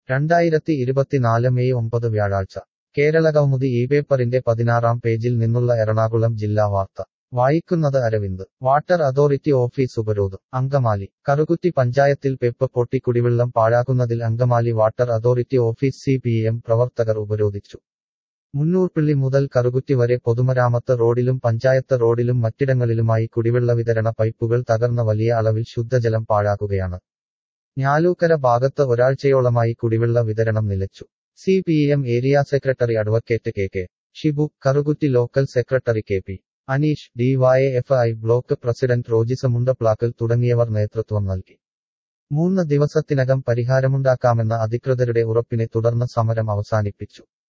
രണ്ടായിരത്തി ഇരുപത്തിനാല് മെയ് ഒമ്പത് വ്യാഴാഴ്ച കേരളകൗമുദി ഈ പേപ്പറിന്റെ പതിനാറാം പേജിൽ നിന്നുള്ള എറണാകുളം ജില്ലാ വാർത്ത വായിക്കുന്നത് അരവിന്ദ് വാട്ടർ അതോറിറ്റി ഓഫീസ് ഉപരോധം അങ്കമാലി കറുകുറ്റി പഞ്ചായത്തിൽ പെപ്പ് പൊട്ടി കുടിവെള്ളം പാഴാക്കുന്നതിൽ Angamaly water authority office C P M പ്രവർത്തകർ ഉപരോധിച്ചു മുന്നൂർപ്പിള്ളി മുതൽ കറുകുറ്റി വരെ പൊതുമരാമത്ത് റോഡിലും പഞ്ചായത്ത് റോഡിലും മറ്റിടങ്ങളിലുമായി കുടിവെള്ള വിതരണ പൈപ്പുകൾ തകർന്ന വലിയ അളവിൽ ശുദ്ധജലം പാഴാക്കുകയാണ് ഞാലൂക്കര ഭാഗത്ത് ഒരാഴ്ചയോളമായി കുടിവെള്ള വിതരണം നിലച്ചു C P M area secretary advocate K K Shibu Karukutty local secretary K P Aneesh DYFI block president Rojis Mundaplackal തുടങ്ങിയവർ നേതൃത്വം നൽകി മൂന്ന് ദിവസത്തിനകം പരിഹാരമുണ്ടാക്കാമെന്ന അധികൃതരുടെ ഉറപ്പിനെ തുടർന്ന് സമരം അവസാനിപ്പിച്ചു